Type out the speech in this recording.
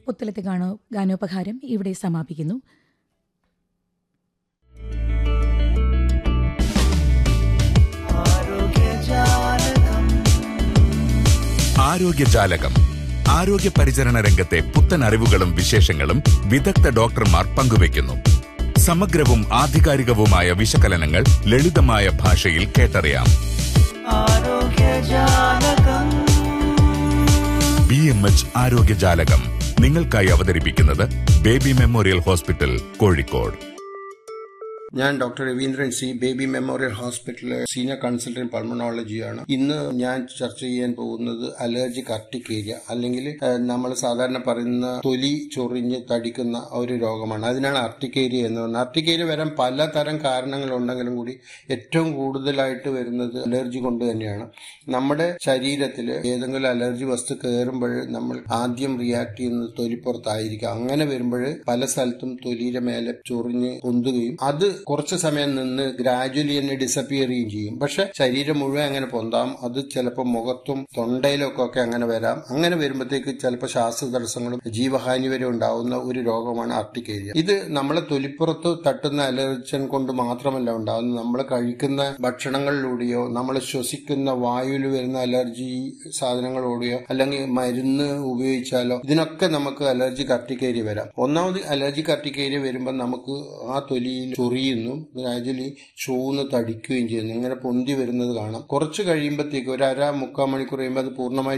പുത്തലത്തെ ഗാനോ ഗാനോപഹാരം ഇവിടെ സമാപിക്കുന്നു ആരോഗ്യജാലകം ആരോഗ്യ പരിചരണ രംഗത്തെ പുത്തൻ അറിവുകളും വിശേഷങ്ങളും വിദഗ്ധ ഡോക്ടർമാർ പങ്കുവയ്ക്കുന്നു സമഗ്രവും ആധികാരികവുമായ വിശകലനങ്ങൾ ലളിതമായ ഭാഷയിൽ കേട്ടറിയാം ബി എം എച്ച് ആരോഗ്യജാലകം നിങ്ങൾക്കായി അവതരിപ്പിക്കുന്നത് ബേബി മെമ്മോറിയൽ ഹോസ്പിറ്റൽ കോഴിക്കോട് ഞാൻ doctor Raveendran C Baby Memorial ഹോസ്പിറ്റലിലെ സീനിയർ കൺസൾട്ടന്റ് പൾമണോളജിയാണ് ഇന്ന് ഞാൻ ചർച്ച ചെയ്യാൻ പോകുന്നത് അലർജിക് അർട്ടിക്കേരിയ അല്ലെങ്കിൽ നമ്മൾ സാധാരണ പറയുന്ന തൊലി ചൊറിഞ്ഞ് തടിക്കുന്ന ഒരു രോഗമാണ് അതിനാണ് അർട്ടിക്കേരിയ എന്ന് പറയുന്നത് അർട്ടിക്കേരിയ വരാൻ പലതരം കാരണങ്ങളുണ്ടെങ്കിലും കൂടി ഏറ്റവും കൂടുതലായിട്ട് വരുന്നത് അലർജി കൊണ്ട് തന്നെയാണ് നമ്മുടെ ശരീരത്തിൽ ഏതെങ്കിലും അലർജി വസ്തു കയറുമ്പോൾ നമ്മൾ ആദ്യം റിയാക്ട് ചെയ്യുന്നത് തൊലിപ്പുറത്തായിരിക്കും അങ്ങനെ വരുമ്പോൾ പല സ്ഥലത്തും തൊലിയുടെ മേലെ ചൊറിഞ്ഞ് പൊന്തുകയും അത് കുറച്ച് സമയം നിന്ന് ഗ്രാജുവലി തന്നെ ഡിസപ്പിയർ ചെയ്യുകയും ചെയ്യും പക്ഷെ ശരീരം മുഴുവൻ അങ്ങനെ പൊന്താം അത് ചിലപ്പോൾ മുഖത്തും തൊണ്ടയിലൊക്കെ ഒക്കെ അങ്ങനെ വരാം അങ്ങനെ വരുമ്പോഴത്തേക്ക് ചിലപ്പോൾ ശ്വാസ തടസ്സങ്ങളും ജീവഹാനി വരെ ഉണ്ടാവുന്ന ഒരു രോഗമാണ് ആർട്ടിക്കേരിയ ഇത് നമ്മളെ തൊലിപ്പുറത്ത് തട്ടുന്ന അലർജൻ കൊണ്ട് മാത്രമല്ല ഉണ്ടാകുന്നത് നമ്മൾ കഴിക്കുന്ന ഭക്ഷണങ്ങളിലൂടെയോ നമ്മൾ ശ്വസിക്കുന്ന വായുവിൽ വരുന്ന അലർജി സാധനങ്ങളോടെയോ അല്ലെങ്കിൽ മരുന്ന് ഉപയോഗിച്ചാലോ ഇതിനൊക്കെ നമുക്ക് അലർജി കർട്ടിക്കേരിയ വരാം ഒന്നാമത് അലർജി കർട്ടിക്കേരിയ വരുമ്പോൾ നമുക്ക് ആ തൊലിയിൽ ചൊറിയുന്നു ഗ്രാജുവലി ചൂന്ന് തടിക്കുകയും ചെയ്യുന്നു ഇങ്ങനെ പൊന്തി വരുന്നത് കാണാം കുറച്ച് കഴിയുമ്പോഴത്തേക്ക് ഒരു അര മുക്കാൽ മണിക്കൂർ കഴിയുമ്പോൾ അത് പൂർണ്ണമായി